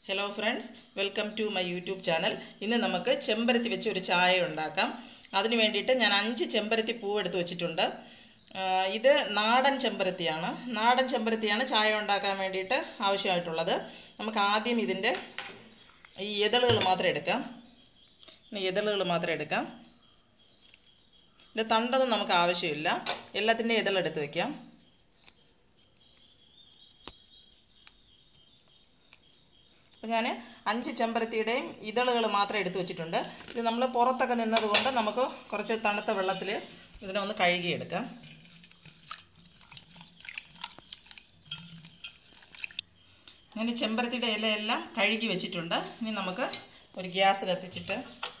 hello friends welcome to my YouTube channel ഇന്ന് നമുക്ക് ചെമ്പരത്തി വെച്ച് ഒരു ചായ ഉണ്ടാക്കാം അതിന് വേണ്ടിയിട്ട് ഞാൻ അഞ്ച് ചെമ്പരത്തി പൂവ് എടുത്ത് വെച്ചിട്ടുണ്ട് ആ, ഇത് നാടൻ ചെമ്പരത്തിയാണ് നാടൻ ചെമ്പരത്തിയാണ് ചായ ഉണ്ടാക്കാൻ വേണ്ടിയിട്ട് ആവശ്യമായിട്ടുള്ളത് നമുക്ക് ആദ്യം ഇതിൻ്റെ ഈ ഇതളുകൾ മാത്രം എടുക്കാം ഈ ഇതളുകൾ മാത്രം എടുക്കാം ഇതിൻ്റെ തണ്ടൊന്നും നമുക്ക് ആവശ്യമില്ല എല്ലാത്തിൻ്റെ ഇതളെടുത്ത് വയ്ക്കാം അപ്പോൾ ഞാൻ അഞ്ച് ചെമ്പരത്തിയുടെയും ഇതളുകൾ മാത്രം എടുത്തു വെച്ചിട്ടുണ്ട് ഇത് നമ്മൾ പുറത്തൊക്കെ നിന്നതുകൊണ്ട് നമുക്ക് കുറച്ച് തണുത്ത വെള്ളത്തിൽ ഇതിനെ ഒന്ന് കഴുകിയെടുക്കാം ഞാൻ ഈ ചെമ്പരത്തിയുടെ ഇലയെല്ലാം കഴുകി വെച്ചിട്ടുണ്ട് ഇനി നമുക്ക് ഒരു ഗ്യാസ് കത്തിച്ചിട്ട്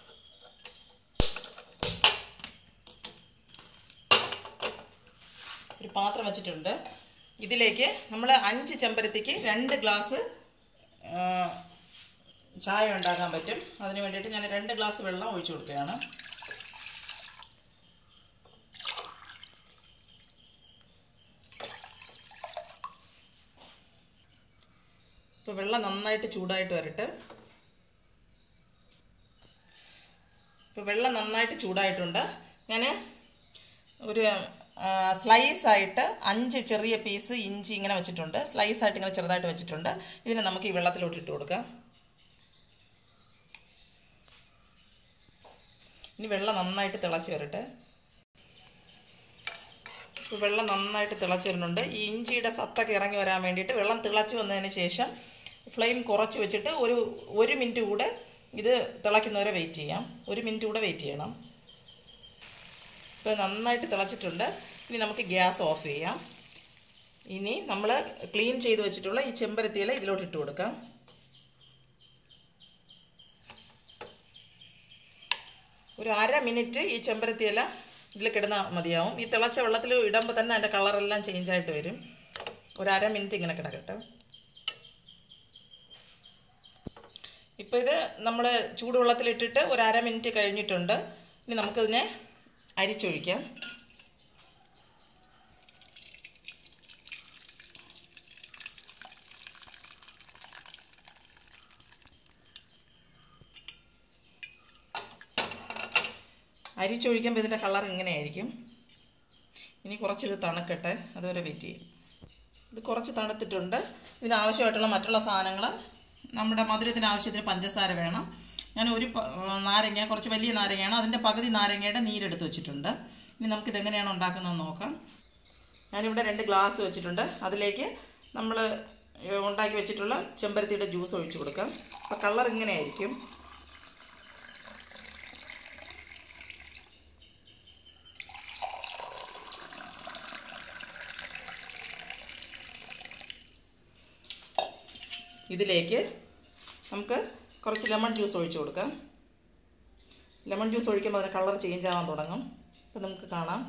ഒരു പാത്രം വെച്ചിട്ടുണ്ട് ഇതിലേക്ക് നമ്മൾ അഞ്ച് ചെമ്പരത്തിക്ക് രണ്ട് ഗ്ലാസ് ആ, ചായ ഉണ്ടാക്കാൻ പറ്റും അതിന് വേണ്ടിയിട്ട് ഞാൻ രണ്ട് ഗ്ലാസ് വെള്ളം ഒഴിച്ചു കൊടുക്കുകയാണ് ഇപ്പോൾ വെള്ളം നന്നായിട്ട് ചൂടായിട്ട് വരട്ടെ ഇപ്പോൾ വെള്ളം നന്നായിട്ട് ചൂടായിട്ടുണ്ട് ഞാൻ ഒരു സ്ലൈസ് ആയിട്ട് അഞ്ച് ചെറിയ പീസ് ഇഞ്ചി ഇങ്ങനെ വെച്ചിട്ടുണ്ട് സ്ലൈസ് ആയിട്ട് ഇങ്ങനെ ചെറുതായിട്ട് വെച്ചിട്ടുണ്ട് ഇതിനെ നമുക്ക് ഈ വെള്ളത്തിലോട്ട് ഇട്ട് കൊടുക്കാം ഇനി വെള്ളം നന്നായിട്ട് തിളച്ച് വരട്ടെ ഇപ്പോൾ വെള്ളം നന്നായിട്ട് തിളച്ച് വരുന്നുണ്ട് ഈ ഇഞ്ചിയുടെ സത്തൊക്കെ ഇറങ്ങി വരാൻ വേണ്ടിയിട്ട് വെള്ളം തിളച്ച് വന്നതിന് ശേഷം ഫ്ലെയിം കുറച്ച് വെച്ചിട്ട് ഒരു ഒരു മിനിറ്റ് കൂടെ ഇത് തിളയ്ക്കുന്നവരെ വെയിറ്റ് ചെയ്യാം ഒരു മിനിറ്റ് കൂടെ വെയിറ്റ് ചെയ്യണം ഇപ്പോൾ നന്നായിട്ട് തിളച്ചിട്ടുണ്ട് ഇനി നമുക്ക് ഗ്യാസ് ഓഫ് ചെയ്യാം ഇനി നമ്മൾ ക്ലീൻ ചെയ്ത് വെച്ചിട്ടുള്ള ഈ ചെമ്പരത്തിയില ഇതിലോട്ട് ഇട്ട് കൊടുക്കാം ഒരു അര മിനിറ്റ് ഈ ചെമ്പരത്തിയില ഇതിൽ കിടന്നാൽ മതിയാവും ഈ തിളച്ച വെള്ളത്തിൽ ഇടുമ്പോൾ തന്നെ അതിൻ്റെ കളറെല്ലാം ചേഞ്ച് ആയിട്ട് വരും ഒരു അര മിനിറ്റ് ഇങ്ങനെ കിടക്കട്ടെ ഇപ്പോൾ ഇത് നമ്മൾ ചൂടുവെള്ളത്തിലിട്ടിട്ട് ഒരു അര മിനിറ്റ് കഴിഞ്ഞിട്ടുണ്ട് ഇനി നമുക്കിതിനെ അരിച്ചൊഴിക്കാം അരിച്ചൊഴിക്കുമ്പോൾ ഇതിൻ്റെ കളർ ഇങ്ങനെയായിരിക്കും ഇനി കുറച്ച് ഇത് തണുക്കട്ടെ അതുവരെ വെയിറ്റ് ചെയ്യും ഇത് കുറച്ച് തണുത്തിട്ടുണ്ട് ഇതിനാവശ്യമായിട്ടുള്ള മറ്റുള്ള സാധനങ്ങൾ നമ്മുടെ മധുരത്തിന് ആവശ്യത്തിന് പഞ്ചസാര വേണം ഞാൻ ഒരു പ- നാരങ്ങ കുറച്ച് വലിയ നാരങ്ങയാണ് അതിൻ്റെ പകുതി നാരങ്ങയുടെ നീരെടുത്ത് വെച്ചിട്ടുണ്ട് ഇനി നമുക്കിത് എങ്ങനെയാണ് ഉണ്ടാക്കുന്നതെന്ന് നോക്കാം ഞാനിവിടെ രണ്ട് ഗ്ലാസ് വെച്ചിട്ടുണ്ട് അതിലേക്ക് നമ്മൾ ഉണ്ടാക്കി വെച്ചിട്ടുള്ള ചെമ്പരത്തിയുടെ ജ്യൂസ് ഒഴിച്ചു കൊടുക്കാം അപ്പോൾ കളർ ഇങ്ങനെയായിരിക്കും ഇതിലേക്ക് നമുക്ക് കുറച്ച് ലെമൺ ജ്യൂസ് ഒഴിച്ചു കൊടുക്കാം ലെമൺ ജ്യൂസ് ഒഴിക്കുമ്പോൾ അതിന് കളർ ചേഞ്ച് ആവാൻ തുടങ്ങും അപ്പോൾ നമുക്ക് കാണാം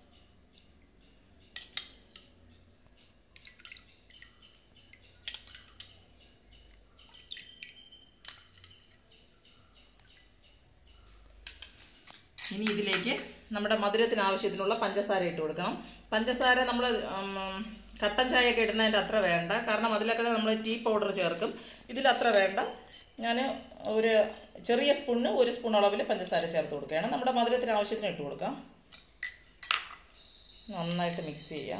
ഇനി ഇതിലേക്ക് നമ്മുടെ മധുരത്തിന് ആവശ്യത്തിനുള്ള പഞ്ചസാര ഇട്ട് കൊടുക്കണം പഞ്ചസാര നമ്മൾ കട്ടൻ ചായയൊക്കെ ഇടുന്നതിൻ്റെ അത്ര വേണ്ട കാരണം അതിലൊക്കെ നമ്മൾ ടീ പൗഡർ ചേർക്കും ഇതിൽ അത്ര വേണ്ട ഞാൻ ഒരു ചെറിയ സ്പൂണിന് ഒരു സ്പൂൺ അളവിൽ പഞ്ചസാര ചേർത്ത് കൊടുക്കുകയാണ് നമ്മുടെ മധുരത്തിന് ആവശ്യത്തിന് ഇട്ട് കൊടുക്കാം നന്നായിട്ട് മിക്സ് ചെയ്യാം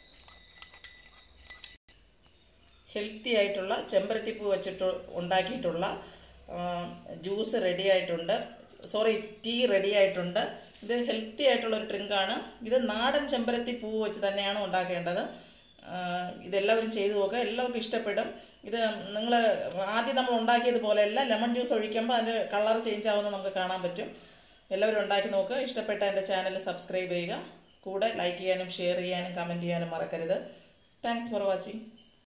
ഹെൽത്തി ആയിട്ടുള്ള ചെമ്പരത്തിപ്പൂ വെച്ചിട്ട് ഉണ്ടാക്കിയിട്ടുള്ള ജ്യൂസ് റെഡി ആയിട്ടുണ്ട് സോറി ടീ റെഡി ആയിട്ടുണ്ട് ഇത് ഹെൽത്തി ആയിട്ടുള്ള ഒരു ഡ്രിങ്കാണ് ഇത് നാടൻ ചെമ്പരത്തി പൂ വെച്ച് തന്നെയാണ് ഉണ്ടാക്കേണ്ടത് ആ, ഇതെല്ലാവരും ചെയ്തു നോക്കുക എല്ലാവർക്കും ഇഷ്ടപ്പെടും ഇത് നിങ്ങൾ ആദ്യം നമ്മൾ ഉണ്ടാക്കിയതുപോലെയല്ല ലെമൺ ജ്യൂസ് ഒഴിക്കുമ്പോൾ അതിൻ്റെ കളർ ചേഞ്ച് ആവുന്നത് നമുക്ക് കാണാൻ പറ്റും എല്ലാവരും ഉണ്ടാക്കി നോക്കുക ഇഷ്ടപ്പെട്ട എൻ്റെ ചാനൽ സബ്സ്ക്രൈബ് ചെയ്യുക കൂടെ ലൈക്ക് ചെയ്യാനും ഷെയർ ചെയ്യാനും കമൻറ്റ് ചെയ്യാനും മറക്കരുത് താങ്ക്സ് ഫോർ വാച്ചിങ്